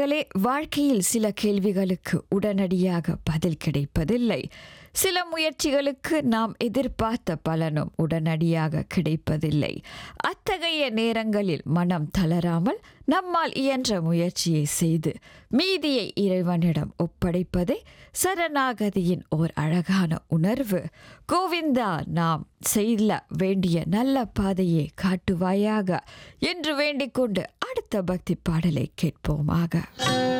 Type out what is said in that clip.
நேயர்களே வாழ்க்கையில் சில கேள்விகளுக்கு உடனடியாக பதில் கிடைப்பதில்லை சில முயற்சிகளுக்கு நாம் எதிர்பார்த்த பலனும் உடனடியாக கிடைப்பதில்லை அத்தகைய நேரங்களில் மனம் தளராமல் நம்மால் இயன்ற முயற்சியை செய்து மீதியை இறைவனிடம் ஒப்படைப்பதே சரணாகதியின் ஓர் அழகான உணர்வு கோவிந்தா நாம் செய்ய வேண்டிய நல்ல பாதையை காட்டுவாயாக என்று வேண்டிக் கொண்டு அடுத்த பக்தி பாடலை கேட்போமாக